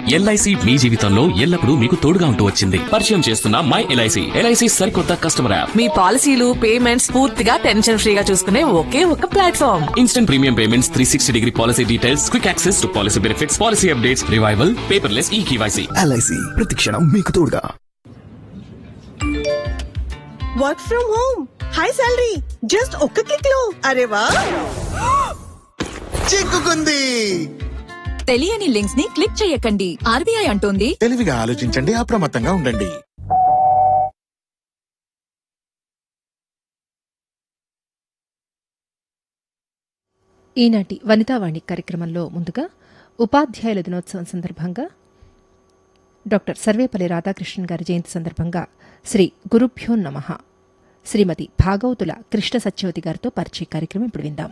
LIC మీ జీవితంలో ఎల్లప్పుడూ మీకు తోడుగా ఉంటూ వచ్చింది పరిచయం చేస్తున్న మై ఎల్ఐసి ఎల్ఐసి సరికొత్త కస్టమర్ యాప్ మీ పాలసీలు పేమెంట్స్ పూర్తిగా టెన్షన్ ఫ్రీగా చూసుకునే ఒకే ఒక platform instant premium payments three sixty degree policy details quick access to policy benefits policy updates revival paperless e KYC LIC ప్రతిక్షణం మీకు తోడుగా work from home high salary just ఒక్క క్లిక్ లో అరే వా చిక్కుకుంది తెలియని లింక్స్ ని క్లిక్ చేయకండి ఆర్బీఐ అంటోంది తెలివిగా ఆలోచించండి అప్రమత్తంగా ఉండండి ఈనాటి వనితావాణి కార్యక్రమంలో ముందుగా ఉపాధ్యాయుల దినోత్సవం సందర్భంగా డాక్టర్ సర్వేపల్లి రాధాకృష్ణన్ గారి జయంతి సందర్భంగా శ్రీ గురుభ్యో నమ శ్రీమతి భాగవతుల కృష్ణ సత్యవతి గారితో పరిచయ కార్యక్రమం ఇప్పుడు విందాం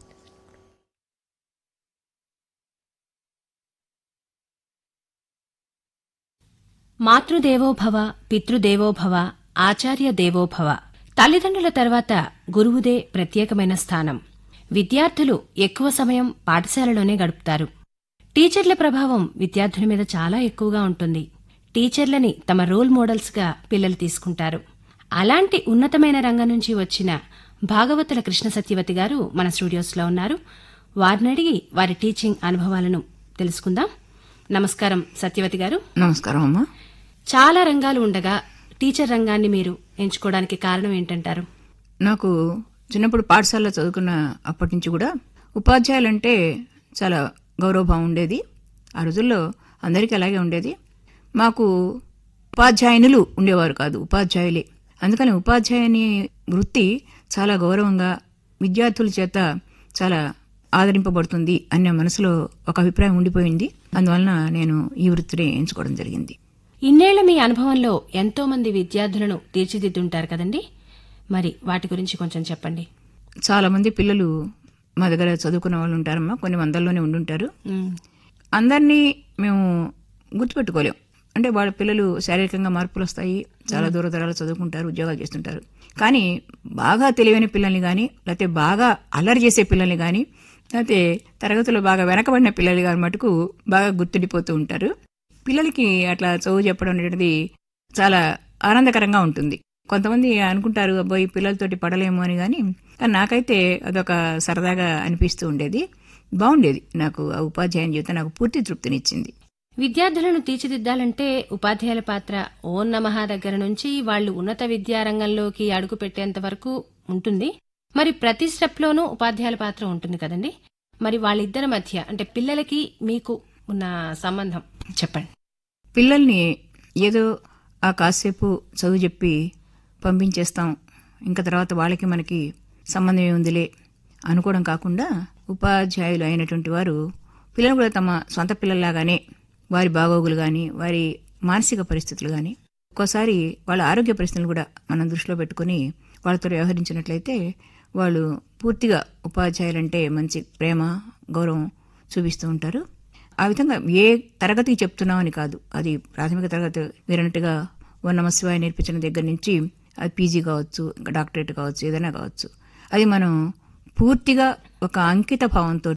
మాతృదేవోభవ పితృదేవోభవ ఆచార్య దేవోభవ తల్లిదండ్రుల తర్వాత గురువుదే ప్రత్యేకమైన స్థానం విద్యార్థులు ఎక్కువ సమయం పాఠశాలలోనే గడుపుతారు టీచర్ల ప్రభావం విద్యార్థుల మీద చాలా ఎక్కువగా ఉంటుంది టీచర్లని తమ రోల్ మోడల్స్గా పిల్లలు తీసుకుంటారు అలాంటి ఉన్నతమైన రంగం నుంచి వచ్చిన భాగవతుల కృష్ణ సత్యవతి గారు మన స్టూడియోస్లో ఉన్నారు వారిని అడిగి వారి టీచింగ్ అనుభవాలను తెలుసుకుందాం నమస్కారం సత్యవతి గారు నమస్కారం అమ్మా చాలా రంగాలు ఉండగా టీచర్ రంగాన్ని మీరు ఎంచుకోవడానికి కారణం ఏంటంటారు నాకు చిన్నప్పుడు పాఠశాలలో చదువుకున్న అప్పటి నుంచి కూడా ఉపాధ్యాయులంటే చాలా గౌరవభావం ఉండేది ఆ రోజుల్లో అందరికీ అలాగే ఉండేది మాకు ఉపాధ్యాయునులు ఉండేవారు కాదు ఉపాధ్యాయులే అందుకని ఉపాధ్యాయుని వృత్తి చాలా గౌరవంగా విద్యార్థుల చేత చాలా ఆదరింపబడుతుంది అనే మనసులో ఒక అభిప్రాయం ఉండిపోయింది అందువలన నేను ఈ వృత్తిని ఎంచుకోవడం జరిగింది ఇన్నేళ్ల మీ అనుభవంలో ఎంతో మంది విద్యార్థులను తీర్చిదిద్దుంటారు కదండి మరి వాటి గురించి కొంచెం చెప్పండి చాలా మంది పిల్లలు మా దగ్గర చదువుకున్న వాళ్ళు ఉంటారమ్మా కొన్ని వందల్లోనే ఉండుంటారు మ్, అందరినీ మేము గుర్తుపెట్టుకోలేం అంటే వాళ్ళ పిల్లలు శారీరకంగా మార్పులు వస్తాయి చాలా దూర దూరాలు చదువుకుంటారు ఉద్యోగాలు చేస్తుంటారు కానీ బాగా తెలివైన పిల్లల్ని కానీ లేకపోతే బాగా అల్లరి చేసే పిల్లల్ని కానీ లేకపోతే తరగతిలో బాగా వెనకబడిన పిల్లలు కానీ మటుకు బాగా గుర్తుండిపోతూ ఉంటారు పిల్లలకి అట్లా చదువు చెప్పడం అనేది చాలా ఆనందకరంగా ఉంటుంది కొంతమంది అనుకుంటారు అబ్బాయి పిల్లలతోటి పడలేము అని కానీ కానీ నాకైతే అదొక సరదాగా అనిపిస్తూ ఉండేది బాగుండేది నాకు ఆ ఉపాధ్యాయుని జీవితం నాకు పూర్తి తృప్తినిచ్చింది విద్యార్థులను తీర్చిదిద్దాలంటే ఉపాధ్యాయుల పాత్ర ఓం నమః దగ్గర నుంచి వాళ్ళు ఉన్నత విద్యారంగంలోకి అడుగు పెట్టేంత వరకు ఉంటుంది మరి ప్రతి స్టెప్లోనూ ఉపాధ్యాయుల పాత్ర ఉంటుంది కదండి మరి వాళ్ళిద్దరి మధ్య అంటే పిల్లలకి మీకు ఉన్న సంబంధం చెప్పండి పిల్లల్ని ఏదో ఆ కాసేపు చదువు చెప్పి పంపించేస్తాం ఇంకా తర్వాత వాళ్ళకి మనకి సంబంధం ఏముందిలే అనుకోవడం కాకుండా ఉపాధ్యాయులు అయినటువంటి వారు పిల్లలు కూడా తమ సొంత పిల్లల్లాగానే వారి బాగోగులు కానీ వారి మానసిక పరిస్థితులు కానీ ఒక్కోసారి వాళ్ళ ఆరోగ్య పరిస్థితులు కూడా మనం దృష్టిలో పెట్టుకుని వాళ్ళతో వ్యవహరించినట్లయితే వాళ్ళు పూర్తిగా ఉపాధ్యాయులంటే మంచి ప్రేమ గౌరవం చూపిస్తూ ఉంటారు ఆ విధంగా ఏ తరగతికి చెప్తున్నామని కాదు అది ప్రాథమిక తరగతి మీరన్నట్టుగా ఓ నమశివాయ నేర్పించిన దగ్గర నుంచి అది పీజీ కావచ్చు ఇంకా డాక్టరేట్ కావచ్చు ఏదైనా కావచ్చు అది మనం పూర్తిగా ఒక అంకిత భావంతో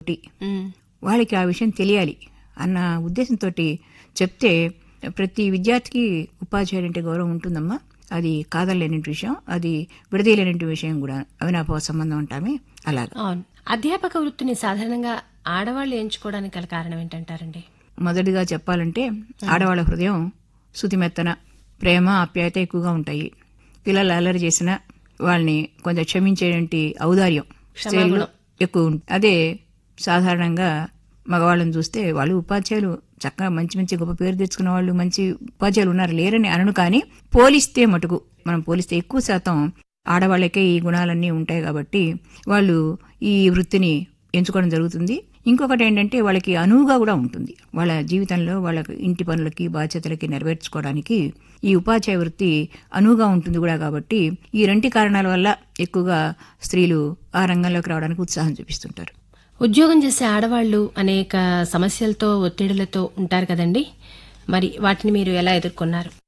వాళ్ళకి ఆ విషయం తెలియాలి అన్న ఉద్దేశంతో చెప్తే ప్రతి విద్యార్థికి ఉపాధ్యాయుడు అంటే గౌరవం ఉంటుందమ్మా అది కాదలేని విషయం అది విడదీయలేని విషయం కూడా అవినాభావ సంబంధం అంటామే అలాగా అవును అధ్యాపక వృత్తిని సాధారణంగా ఆడవాళ్ళు ఎంచుకోవడానికి గల కారణం ఏంటంటారండి మొదటిగా చెప్పాలంటే ఆడవాళ్ళ హృదయం శుతిమెత్తన ప్రేమ ఆప్యాయత ఎక్కువగా ఉంటాయి పిల్లలు అల్లరి చేసిన వాళ్ళని కొంచెం క్షమించేటువంటి ఔదార్యం స్త్రీలు ఎక్కువ ఉంటుంది అదే సాధారణంగా మగవాళ్ళని చూస్తే వాళ్ళు ఉపాధ్యాయులు చక్కగా మంచి మంచి గొప్ప పేరు తెచ్చుకున్న వాళ్ళు మంచి ఉపాధ్యాయులు ఉన్నారు లేరని అనను కానీ పోలిస్తే మటుకు మనం పోలిస్తే ఎక్కువ శాతం ఆడవాళ్ళకే ఈ గుణాలన్నీ ఉంటాయి కాబట్టి వాళ్ళు ఈ వృత్తిని ఎంచుకోవడం జరుగుతుంది ఇంకొకటి ఏంటంటే వాళ్ళకి అనువుగా కూడా ఉంటుంది వాళ్ళ జీవితంలో వాళ్ళ ఇంటి పనులకి బాధ్యతలకి నెరవేర్చుకోవడానికి ఈ ఉపాధ్యాయ వృత్తి అనువుగా ఉంటుంది కూడా కాబట్టి ఈ రెండు కారణాల వల్ల ఎక్కువగా స్త్రీలు ఆ రంగంలోకి రావడానికి ఉత్సాహం చూపిస్తుంటారు ఉద్యోగం చేసే ఆడవాళ్లు అనేక సమస్యలతో ఒత్తిడులతో ఉంటారు కదండి మరి వాటిని మీరు ఎలా ఎదుర్కొన్నారు